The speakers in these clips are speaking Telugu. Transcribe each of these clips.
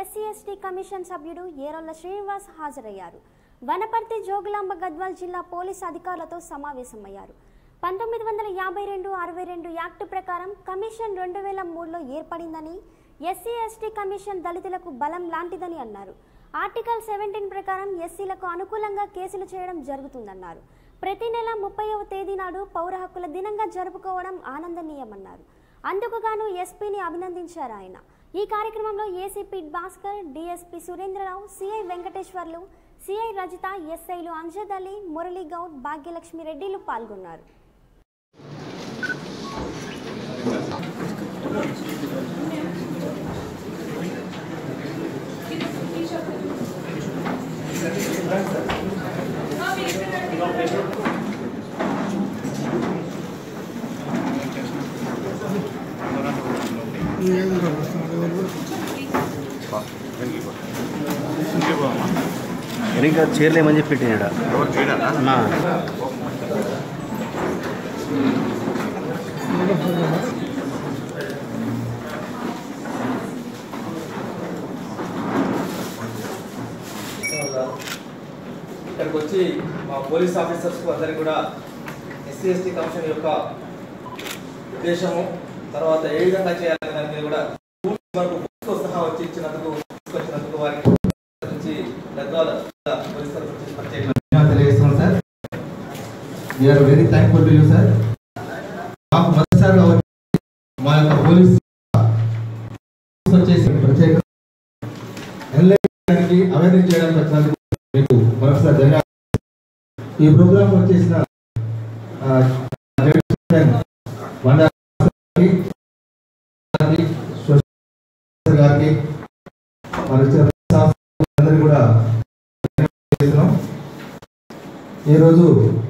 ఎస్సీ ఎస్టీ కమిషన్ సభ్యుడు ఏరొల్ల శ్రీనివాస్ హాజరయ్యారు వనపర్తి జోగులాంబ గద్వాల్ జిల్లా పోలీస్ అధికారులతో సమావేశమయ్యారు పంతొమ్మిది వందల యాభై రెండు అరవై రెండు యాక్ట్ ప్రకారం కమిషన్ రెండు వేల మూడులో ఏర్పడిందని ఎస్సీ ఎస్టీ కమిషన్ దళితులకు బలం లాంటిదని అన్నారు ఆర్టికల్ సెవెంటీన్ ప్రకారం ఎస్సీలకు అనుకూలంగా కేసులు చేయడం జరుగుతుందన్నారు ప్రతి నెల ముప్పైవ తేదీ నాడు పౌర హక్కుల దినంగా జరుపుకోవడం ఆనందనీయమన్నారు అందుకు గాను ఎస్పీని అభినందించారు ఆయన ఈ కార్యక్రమంలో ACP Bhaskar DSP Surendrarao CI Venkateswarlu CI Rajitha ఎస్ఐలు అంజద్ అలీ మురళీ గౌడ్ భాగ్యలక్ష్మి రెడ్డిలు పాల్గొన్నారు వెనక చీరలేమని చెప్పి పెట్టినాడు నా ఇక్కడికి వచ్చి మా పోలీస్ ఆఫీసర్స్కు అందరికీ కూడా ఎస్సీ ఎస్టీ కమిషన్ యొక్క ఉద్దేశము తర్వాత ఏ విధంగా చేయాలనే దాని మీద కూడా వరకు బుక్స్తో సహా వచ్చి ఇచ్చినందుకు తీసుకొచ్చినందుకు వారికి నుంచి గద్వాల పోలీస్ తరఫు నుంచి ప్రత్యేక తెలియజేస్తున్నాం sir we're very thankful to you sir మాకు మొదటిసారిగా వచ్చి మా యొక్క పోలీస్ వచ్చేసి ప్రత్యేక ఎన్లైన్కి అవేర్నెస్ చేయడానికి వచ్చినందుకు మీకు మరొకసారి ధన్యవాదాలు ఈ ప్రోగ్రామ్ వచ్చేసిన ఆ, వండా గారికి, సోషల్ గారికి మరి వచ్చిన స్టాఫ్ అందరికీ కూడా చేస్తున్నాం ఈరోజు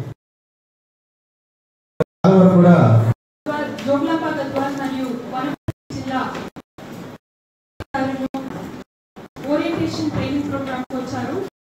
చాలా వరకు కూడా జోగులాంబ గద్వాల్ మరియు వనపర్తి జిల్లా ఓరియంటేషన్ ట్రైనింగ్ ప్రోగ్రామ్